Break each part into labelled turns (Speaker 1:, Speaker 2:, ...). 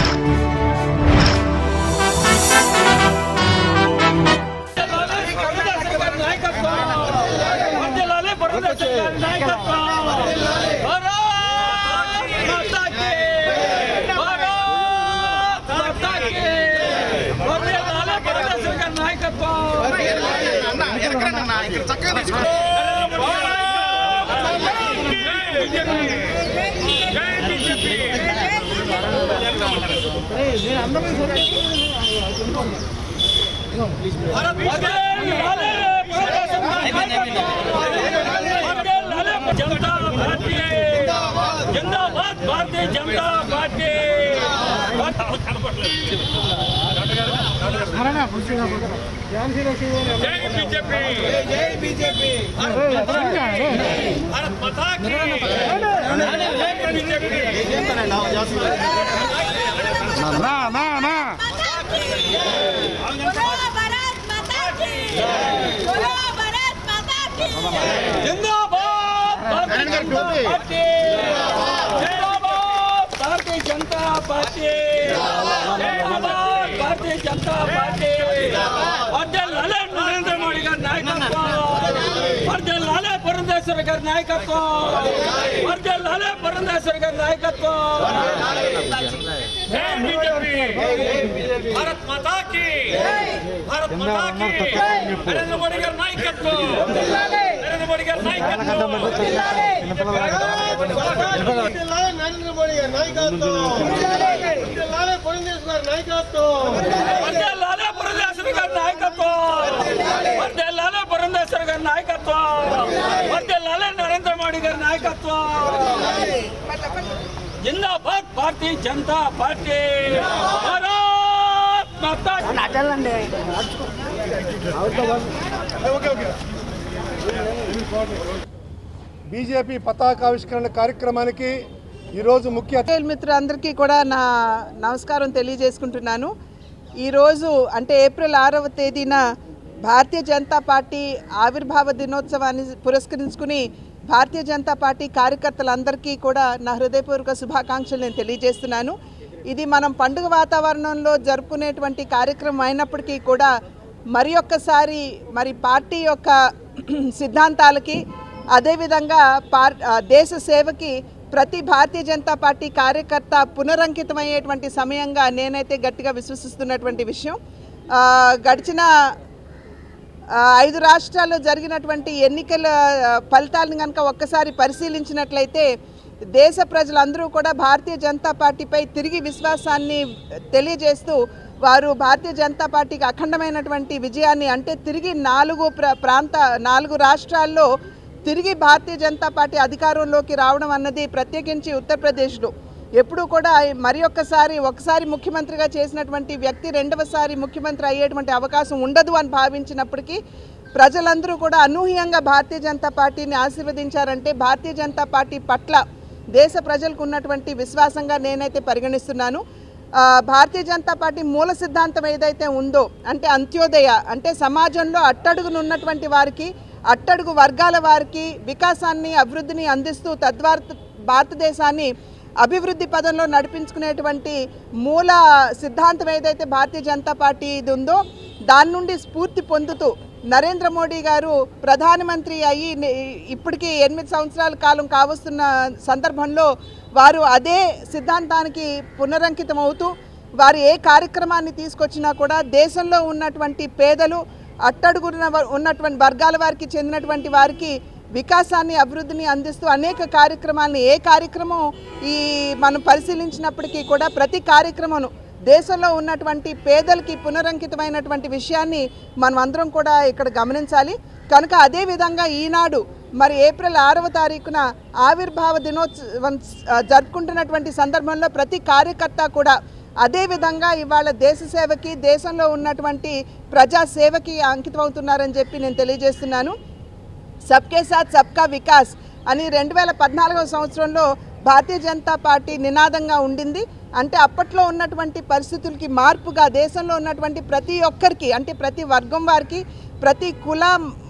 Speaker 1: जनता पार्टी जिंदाबाद भारतीय जनता पार्टी जय बीजेपी जय बीजेपी भारत माता की जय बीजेपी
Speaker 2: నా నా నా
Speaker 3: बोलो भारत माता की बोलो भारत माता की
Speaker 1: जिंदाबाद भारतीय जनता पार्टी जिंदाबाद भारतीय जनता पार्टी जिंदाबाद भारतीय जनता पार्टी వర్ధిల్లాలే నరేంద్ర మోడీ గారి నాయకత్వం వర్ధిల్లాలే పురంధేశ్వరి గారి నాయకత్వం వర్ధిల్లాలే పురంధేశ్వరి గారి నాయకత్వం జై బీజేపీ భారత్ మాతా की భారత్ మాతా की నరేంద్ర మోడీ గారి నాయకత్వం నరేంద్ర మోడీ గారి నాయకత్వం
Speaker 4: నరేంద్ర మోడీ గారి నాయకత్వం జిల్లాలో పురంధేశ్వర నాయకత్వం
Speaker 1: వర్ధిల్లాలే పురంధేశ్వరి గారి నాయకత్వం వర్ధిల్లాలే పురంధేశ్వరి గారి నాయకత్వం వర్ధిల్లాలే నరేంద్ర మోడీ గారి నాయకత్వం జిందాబాద్ భారతీయ జనతా పార్టీ భారత్ మాతా
Speaker 4: బీజేపీ పతాకావిష్కరణ కార్యక్రమానికి ఈరోజు ముఖ్య
Speaker 5: పటేల్ మిత్రులందరికీ కూడా నా నమస్కారం తెలియజేసుకుంటున్నాను ఈరోజు అంటే ఏప్రిల్ ఆరవ తేదీన భారతీయ జనతా పార్టీ ఆవిర్భావ దినోత్సవాన్ని పురస్కరించుకుని భారతీయ జనతా పార్టీ కార్యకర్తలందరికీ కూడా నా హృదయపూర్వక శుభాకాంక్షలు నేను తెలియజేస్తున్నాను ఇది మనం పండుగ వాతావరణంలో జరుపుకునేటువంటి కార్యక్రమం అయినప్పటికీ కూడా మరి ఒక్కసారి మరి పార్టీ యొక్క సిద్ధాంతాలకి అదేవిధంగా పార్ ఆ, దేశ సేవకి ప్రతి భారతీయ జనతా పార్టీ కార్యకర్త పునరంకితమయ్యేటువంటి సమయంగా నేనైతే గట్టిగా విశ్వసిస్తున్నటువంటి విషయం ఆ, గడిచిన ఆ, ఐదు రాష్ట్రాల్లో జరిగినటువంటి ఎన్నికల ఆ, ఫలితాలను కనుక ఒక్కసారి పరిశీలించినట్లయితే దేశ ప్రజలందరూ కూడా భారతీయ జనతా పార్టీపై తిరిగి విశ్వాసాన్ని తెలియజేస్తూ వారు భారతీయ జనతా పార్టీకి అఖండమైనటువంటి విజయాన్ని అంటే తిరిగి నాలుగు ప్ర ప్రాంత నాలుగు రాష్ట్రాల్లో తిరిగి భారతీయ జనతా పార్టీ అధికారంలోకి రావడం అన్నది ప్రత్యేకించి ఉత్తరప్రదేశ్లో ఎప్పుడూ కూడా మరి ఒక్కసారి ఒకసారి ముఖ్యమంత్రిగా చేసినటువంటి వ్యక్తి రెండవసారి ముఖ్యమంత్రి అయ్యేటువంటి అవకాశం ఉండదు అని భావించినప్పటికీ ప్రజలందరూ కూడా అనూహ్యంగా భారతీయ జనతా పార్టీని ఆశీర్వదించారంటే భారతీయ జనతా పార్టీ పట్ల దేశ ప్రజలకు ఉన్నటువంటి విశ్వాసంగా నేనైతే పరిగణిస్తున్నాను ఆ, భారతీయ జనతా పార్టీ మూల సిద్ధాంతం ఏదైతే ఉందో అంటే అంత్యోదయ అంటే సమాజంలో అట్టడుగున ఉన్నటువంటి వారికి అట్టడుగు వర్గాల వారికి వికాసాన్ని అభివృద్ధిని అందిస్తూ తద్వారా భారతదేశాన్ని అభివృద్ధి పదంలో నడిపించుకునేటువంటి మూల సిద్ధాంతం ఏదైతే భారతీయ జనతా పార్టీ ఇది ఉందో దాని నుండి స్ఫూర్తి పొందుతూ నరేంద్ర మోడీ గారు ప్రధానమంత్రి అయ్యి నే- ఇప్పటికీ ఎనిమిది సంవత్సరాల కాలం కావస్తున్న సందర్భంలో వారు అదే సిద్ధాంతానికి పునరంకితం అవుతూ వారు ఏ కార్యక్రమాన్ని తీసుకొచ్చినా కూడా దేశంలో ఉన్నటువంటి పేదలు అట్టడుగున వ- ఉన్నటువంటి వర్గాల వారికి చెందినటువంటి వారికి వికాసాన్ని అభివృద్ధిని అందిస్తూ అనేక కార్యక్రమాలను ఏ కార్యక్రమం ఈ మనం పరిశీలించినప్పటికీ కూడా ప్రతి కార్యక్రమం దేశంలో ఉన్నటువంటి పేదలకి పునరంకితమైనటువంటి విషయాన్ని మనం అందరం కూడా ఇక్కడ గమనించాలి కనుక అదే విధంగా ఈనాడు మరి ఏప్రిల్ ఆరవ తారీఖున ఆవిర్భావ దినోత్సవం ఆ, జరుపుకుంటున్నటువంటి సందర్భంలో ప్రతి కార్యకర్త కూడా అదే విధంగా ఇవాళ దేశ సేవకి దేశంలో ఉన్నటువంటి ప్రజా సేవకి అంకితమవుతున్నారని చెప్పి నేను తెలియజేస్తున్నాను సబ్కే సాత్ సబ్కా వికాస్ అని రెండు వేల పద్నాలుగవ సంవత్సరంలో భారతీయ జనతా పార్టీ నినాదంగా ఉండింది అంటే అప్పట్లో ఉన్నటువంటి పరిస్థితులకి మార్పుగా దేశంలో ఉన్నటువంటి ప్రతి ఒక్కరికి అంటే ప్రతి వర్గం వారికి ప్రతి కుల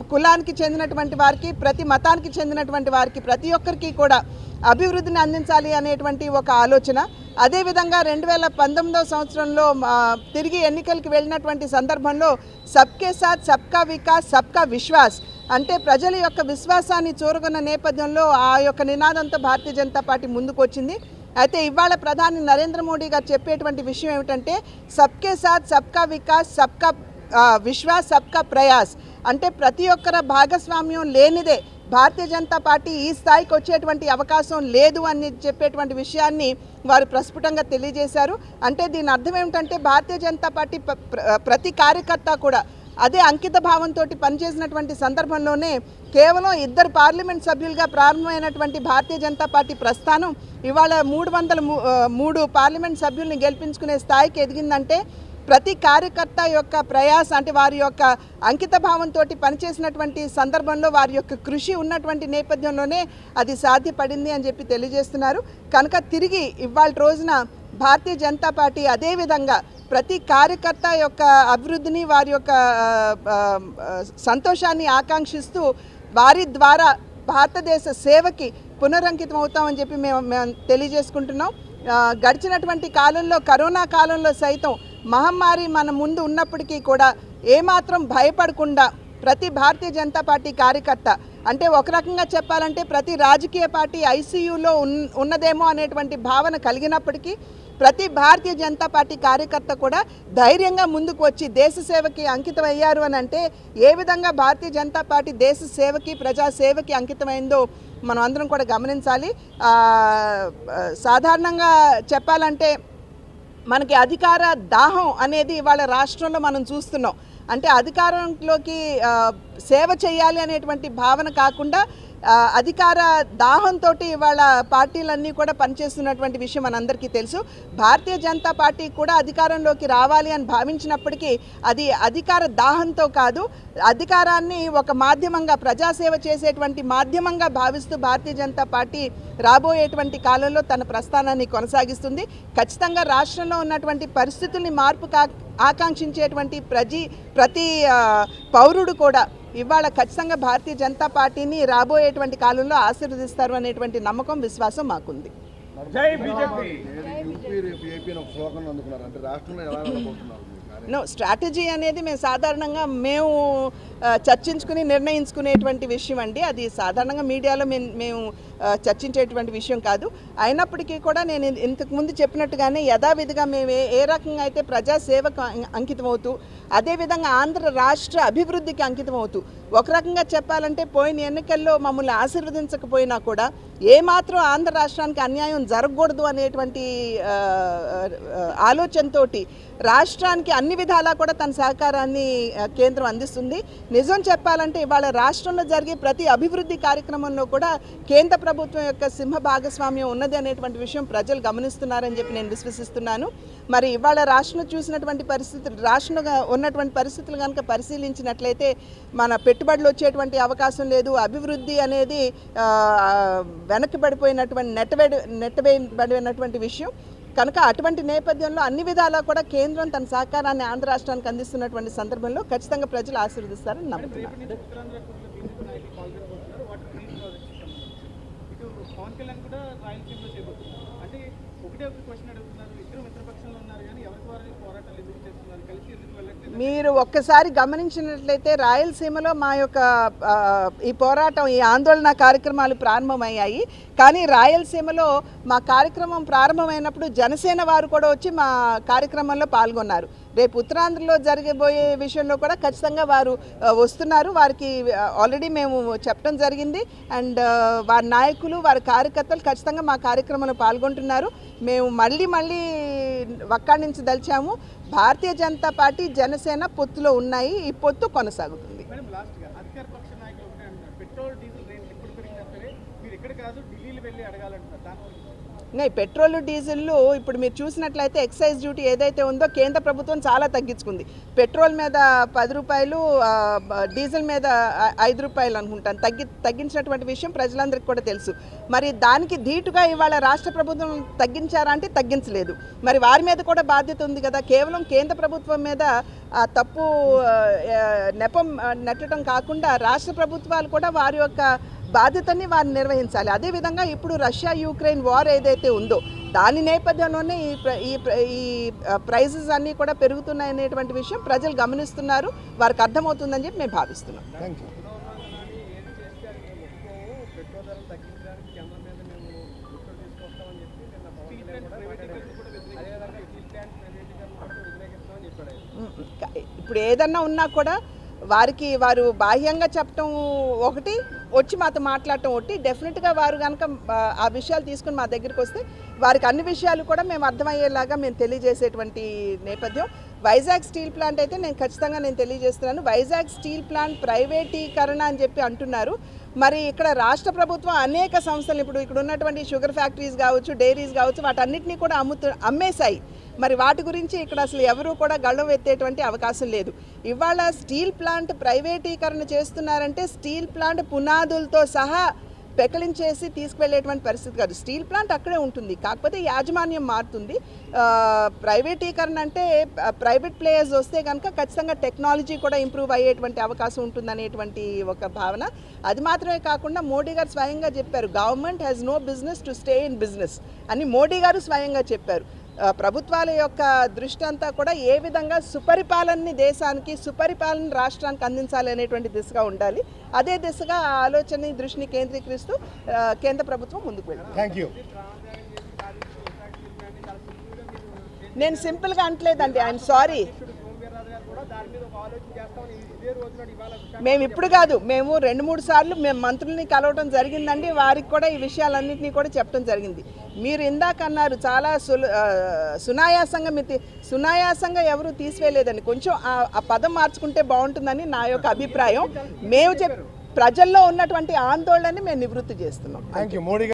Speaker 5: కులానికి చెందినటువంటి వారికి ప్రతి మతానికి చెందినటువంటి వారికి ప్రతి ఒక్కరికి కూడా అభివృద్ధిని అందించాలి అనేటువంటి ఒక ఆలోచన అదేవిధంగా రెండు వేల పంతొమ్మిదవ సంవత్సరంలో ఆ, తిరిగి ఎన్నికలకు వెళ్ళినటువంటి సందర్భంలో సబ్కే సాత్ సబ్కా వికాస్ సబ్కా విశ్వాస్ అంటే ప్రజల యొక్క విశ్వాసాన్ని చూరగొన్న నేపథ్యంలో ఆ యొక్క నినాదంతో భారతీయ జనతా పార్టీ ముందుకు వచ్చింది అయితే ఇవాళ ప్రధాని నరేంద్ర మోడీ గారు చెప్పేటువంటి విషయం ఏమిటంటే సబ్కే సాత్ సబ్కా వికాస్ సబ్కా ఆ, విశ్వాస్ సబ్కా ప్రయాస్ అంటే ప్రతి ఒక్కరి భాగస్వామ్యం లేనిదే భారతీయ జనతా పార్టీ ఈ స్థాయికి వచ్చేటువంటి అవకాశం లేదు అని చెప్పేటువంటి విషయాన్ని వారు ప్రస్ఫుటంగా తెలియజేశారు అంటే దీని అర్థం ఏమిటంటే భారతీయ జనతా పార్టీ ప్ర- ప్ర- ప్రతి కార్యకర్త కూడా అదే అంకిత భావంతో పనిచేసినటువంటి సందర్భంలోనే కేవలం ఇద్దరు పార్లమెంట్ సభ్యులుగా ప్రారంభమైనటువంటి భారతీయ జనతా పార్టీ ప్రస్థానం ఇవాళ మూడు వందల ము- ఆ, మూడు పార్లమెంట్ సభ్యుల్ని గెలిపించుకునే స్థాయికి ఎదిగిందంటే ప్రతి కార్యకర్త యొక్క ప్రయాస అంటే వారి యొక్క అంకిత భావంతో పనిచేసినటువంటి సందర్భంలో వారి యొక్క కృషి ఉన్నటువంటి నేపథ్యంలోనే అది సాధ్యపడింది అని చెప్పి తెలియజేస్తున్నారు కనుక తిరిగి ఇవాళ రోజున భారతీయ జనతా పార్టీ అదేవిధంగా ప్రతి కార్యకర్త యొక్క అభివృద్ధిని వారి యొక్క ఆ, ఆ, సంతోషాన్ని ఆకాంక్షిస్తూ వారి ద్వారా భారతదేశ సేవకి పునరంకితం అవుతామని చెప్పి మేము మేము తెలియజేసుకుంటున్నాం ఆ, గడిచినటువంటి కాలంలో కరోనా కాలంలో సైతం మహమ్మారి మన ముందు ఉన్నప్పటికీ కూడా ఏమాత్రం భయపడకుండా ప్రతి భారతీయ జనతా పార్టీ కార్యకర్త అంటే ఒక రకంగా చెప్పాలంటే ప్రతి రాజకీయ పార్టీ ఐసీయూలో ఉన్ ఉన్నదేమో అనేటువంటి భావన కలిగినప్పటికీ ప్రతి భారతీయ జనతా పార్టీ కార్యకర్త కూడా ధైర్యంగా ముందుకు వచ్చి దేశ సేవకి అంకితం అయ్యారు అని అంటే ఏ విధంగా భారతీయ జనతా పార్టీ దేశ సేవకి ప్రజా సేవకి అంకితమైందో మనం అందరం కూడా గమనించాలి ఆ, ఆ, సాధారణంగా చెప్పాలంటే మనకి అధికార దాహం అనేది ఇవాళ రాష్ట్రంలో మనం చూస్తున్నాం అంటే అధికారంలోకి ఆ, సేవ చేయాలి అనేటువంటి భావన కాకుండా ఆ, అధికార దాహంతో ఇవాళ పార్టీలన్నీ కూడా పనిచేస్తున్నటువంటి విషయం మనందరికీ తెలుసు భారతీయ జనతా పార్టీ కూడా అధికారంలోకి రావాలి అని భావించినప్పటికీ అది అధికార దాహంతో కాదు అధికారాన్ని ఒక మాధ్యమంగా ప్రజాసేవ చేసేటువంటి మాధ్యమంగా భావిస్తూ భారతీయ జనతా పార్టీ రాబోయేటువంటి కాలంలో తన ప్రస్థానాన్ని కొనసాగిస్తుంది ఖచ్చితంగా రాష్ట్రంలో ఉన్నటువంటి పరిస్థితుల్ని మార్పు కా ఆకాంక్షించేటువంటి ప్రజీ ప్రతి ఆ, పౌరుడు కూడా ఇవాళ ఖచ్చితంగా భారతీయ జనతా పార్టీని రాబోయేటువంటి కాలంలో ఆశీర్వదిస్తారు అనేటువంటి నమ్మకం విశ్వాసం మాకుంది
Speaker 2: యూపీ రేపు ఏపీ ఒక స్లోగన్ అందుకున్నారు అంటే రాష్ట్రంలో ఎలా వెళ్ళబోతున్నారు మీ కార్యక్రమం?
Speaker 5: నో స్ట్రాటజీ అనేది మేము సాధారణంగా మేము ఆ, చర్చించుకుని నిర్ణయించుకునేటువంటి విషయం అండి అది సాధారణంగా మీడియాలో మేము మేము ఆ, చర్చించేటువంటి విషయం కాదు అయినప్పటికీ కూడా నేను ఇన్- ఇంతకు ముందు చెప్పినట్టుగానే యథావిధిగా మేము ఏ ఏ రకంగా అయితే ప్రజా సేవకు అం- అంకితం అవుతూ అదేవిధంగా ఆంధ్ర రాష్ట్ర అభివృద్ధికి అంకితం అవుతూ ఒక రకంగా చెప్పాలంటే పోయిన ఎన్నికల్లో మమ్మల్ని ఆశీర్వదించకపోయినా కూడా ఏమాత్రం ఆంధ్ర రాష్ట్రానికి అన్యాయం జరగకూడదు అనేటువంటి ఆ, ఆ, ఆలోచనతోటి రాష్ట్రానికి అన్ని విధాలా కూడా తన సహకారాన్ని ఆ, కేంద్రం అందిస్తుంది నిజం చెప్పాలంటే ఇవాళ రాష్ట్రంలో జరిగే ప్రతి అభివృద్ధి కార్యక్రమంలో కూడా కేంద్ర ప్రభుత్వం యొక్క సింహ భాగస్వామ్యం ఉన్నది అనేటువంటి విషయం ప్రజలు గమనిస్తున్నారని చెప్పి నేను విశ్వసిస్తున్నాను మరి ఇవాళ రాష్ట్రంలో చూసినటువంటి పరిస్థితులు రాష్ట్రంలో ఉన్నటువంటి పరిస్థితులు కనుక పరిశీలించినట్లయితే మన పెట్టుబడులు వచ్చేటువంటి అవకాశం లేదు అభివృద్ధి అనేది ఆ, వెనక్కిపడిపోయినటువంటి నెట్టవేడి నెట్టవేయబడినటువంటి విషయం కనుక అటువంటి నేపథ్యంలో అన్ని విధాలా కూడా కేంద్రం తన సహకారాన్ని ఆంధ్ర రాష్ట్రానికి అందిస్తున్నటువంటి సందర్భంలో ఖచ్చితంగా ప్రజలు ఆశీర్వదిస్తారని నమ్ముతున్నాను
Speaker 6: ఇటు పవన్ కళ్యాణ్ కూడా రాయలసీమలో చేయబోతున్నారు అంటే ఒకటే ఒక క్వశ్చన్ అడుగుతున్నారు ఇద్దరు మిత్రపక్షంలో ఉన్నారు కానీ ఎవరికి వారి పోరాటాలు ఎందుకు చేస్తున్నారు కలిసి ఎందుకు వెళ్ళట్లేదు
Speaker 5: మీరు ఒక్కసారి గమనించినట్లయితే రాయలసీమలో మా యొక్క ఆ, ఈ పోరాటం ఈ ఆందోళన కార్యక్రమాలు ప్రారంభమయ్యాయి కానీ రాయలసీమలో మా కార్యక్రమం ప్రారంభమైనప్పుడు జనసేన వారు కూడా వచ్చి మా కార్యక్రమంలో పాల్గొన్నారు రేపు ఉత్తరాంధ్రలో జరగబోయే విషయంలో కూడా ఖచ్చితంగా వారు ఆ, వస్తున్నారు వారికి ఆల్రెడీ మేము చెప్పడం జరిగింది అండ్ వారి నాయకులు వారి కార్యకర్తలు ఖచ్చితంగా మా కార్యక్రమంలో పాల్గొంటున్నారు మేము మళ్ళీ మళ్ళీ ఒక్కడి నుంచి దలిచాము భారతీయ జనతా పార్టీ జనసేన పొత్తులో ఉన్నాయి ఈ పొత్తు కొనసాగుతుంది
Speaker 6: మేడం లాస్ట్గా అధికార పక్ష నాయకులు ఒకటే అంటున్నారు పెట్రోల్ డీజిల్ రేట్లు ఎప్పుడు పెరిగినా సరే మీరు ఇక్కడ కాదు ఢిల్లీలో వెళ్ళి అడగాలంటున్నారు దాని
Speaker 5: ఇంకా ఈ పెట్రోల్ డీజిల్ ఇప్పుడు మీరు చూసినట్లయితే ఎక్సైజ్ డ్యూటీ ఏదైతే ఉందో కేంద్ర ప్రభుత్వం చాలా తగ్గించుకుంది పెట్రోల్ మీద పది రూపాయలు ఆ, బ- డీజిల్ మీద ఐ- ఐదు రూపాయలు అనుకుంటాను తగ్గి తగ్గించినటువంటి విషయం ప్రజలందరికీ కూడా తెలుసు మరి దానికి ధీటుగా ఇవాళ రాష్ట్ర ప్రభుత్వం తగ్గించారా అంటే తగ్గించలేదు మరి వారి మీద కూడా బాధ్యత ఉంది కదా కేవలం కేంద్ర ప్రభుత్వం మీద ఆ తప్పు ఆ, ఆ, నెపం ఆ, నెట్టడం కాకుండా రాష్ట్ర ప్రభుత్వాలు కూడా వారి యొక్క బాధ్యతని వారు నిర్వహించాలి అదేవిధంగా ఇప్పుడు రష్యా యూక్రెయిన్ వార్ ఏదైతే ఉందో దాని నేపథ్యంలోనే ఈ ప్ర- ఈ ప్ర- ఈ ప్రైజెస్ అన్నీ కూడా పెరుగుతున్నాయి అనేటువంటి విషయం ప్రజలు గమనిస్తున్నారు వారికి అర్థమవుతుందని చెప్పి మేము భావిస్తున్నాం
Speaker 4: థ్యాంక్ యూ
Speaker 6: పెట్రోల్ ధరలు తగ్గించడానికి కేంద్రం మీద మేము ఒత్తిడి తీసుకొస్తామని చెప్పి నిన్న పవన్ కళ్యాణ్ కూడా మాట్లాడారు. అదేవిధంగా స్టీల్ ప్లాంట్ ప్రైవేటీకరణ కూడా వ్యతిరేకిస్తామని చెప్పాడు ఆయన.
Speaker 5: ఉమ్, క- ఇప్పుడు ఏదన్నా ఉన్నా కూడా వారికి వారు బాహ్యంగా చెప్పటం ఒకటి వచ్చి మాతో మాట్లాడటం ఒకటి డెఫినెట్గా వారు కనుక ఆ, ఆ విషయాలు తీసుకుని మా దగ్గరికి వస్తే వారికి అన్ని విషయాలు కూడా మేము అర్థమయ్యేలాగా మేము తెలియజేసేటువంటి నేపథ్యం వైజాగ్ స్టీల్ ప్లాంట్ అయితే నేను ఖచ్చితంగా నేను తెలియజేస్తున్నాను వైజాగ్ స్టీల్ ప్లాంట్ ప్రైవేటీకరణ అని చెప్పి అంటున్నారు మరి ఇక్కడ రాష్ట్ర ప్రభుత్వం అనేక సంస్థలు ఇప్పుడు ఇక్కడ ఉన్నటువంటి షుగర్ ఫ్యాక్టరీస్ కావచ్చు డైరీస్ కావచ్చు వాటన్నిటినీ కూడా అమ్ముతు అమ్మేశాయి మరి వాటి గురించి ఇక్కడ అసలు ఎవరు కూడా గళ్ళం ఎత్తేటువంటి అవకాశం లేదు ఇవాళ స్టీల్ ప్లాంట్ ప్రైవేటీకరణ చేస్తున్నారంటే స్టీల్ ప్లాంట్ పునాదులతో సహా పెకలించేసి తీసుకువెళ్ళేటువంటి పరిస్థితి కాదు స్టీల్ ప్లాంట్ అక్కడే ఉంటుంది కాకపోతే యాజమాన్యం మారుతుంది ఆ, ప్రైవేటీకరణ అంటే ఆ, ప్రైవేట్ ప్లేయర్స్ వస్తే కనుక ఖచ్చితంగా టెక్నాలజీ కూడా ఇంప్రూవ్ అయ్యేటువంటి అవకాశం ఉంటుందనేటువంటి ఒక భావన అది మాత్రమే కాకుండా మోడీ గారు స్వయంగా చెప్పారు government has no business to stay in business అని మోడీ గారు స్వయంగా చెప్పారు ఆ, ప్రభుత్వాల యొక్క దృష్టి అంతా కూడా ఏ విధంగా సుపరిపాలనని దేశానికి సుపరిపాలన రాష్ట్రానికి అందించాలి అనేటువంటి దిశగా ఉండాలి అదే దిశగా ఆ ఆలోచనని దృష్టిని కేంద్రీకరిస్తూ ఆ, కేంద్ర ప్రభుత్వం ముందుకు వెళ్ళింది
Speaker 4: థ్యాంక్ యూ
Speaker 5: నేను సింపుల్గా అంటలేదండి ఐఎమ్ సారీ
Speaker 6: సోమవీర్రాజు గారు కూడా దాని మీద ఒక ఆలోచన చేస్తామని ఇదే రోజున ఇవాళ విశాఖ
Speaker 5: మేము ఇప్పుడు కాదు మేము రెండు మూడు సార్లు మేము మంత్రుల్ని కలవటం జరిగిందండి వారికి కూడా ఈ విషయాలన్నింటినీ కూడా చెప్పడం జరిగింది మీరు ఇందాక అన్నారు చాలా సులు ఆ, సునాయాసంగా మీరు తీ- సునాయాసంగా ఎవరు తీసివేయలేదండి కొంచెం ఆ- ఆ పదం మార్చుకుంటే బాగుంటుందని నా యొక్క అభిప్రాయం మేము చెప్ ప్రజల్లో ఉన్నటువంటి ఆందోళనని మేము నివృత్తి చేస్తున్నాం
Speaker 4: థ్యాంక్ యూ మోడీ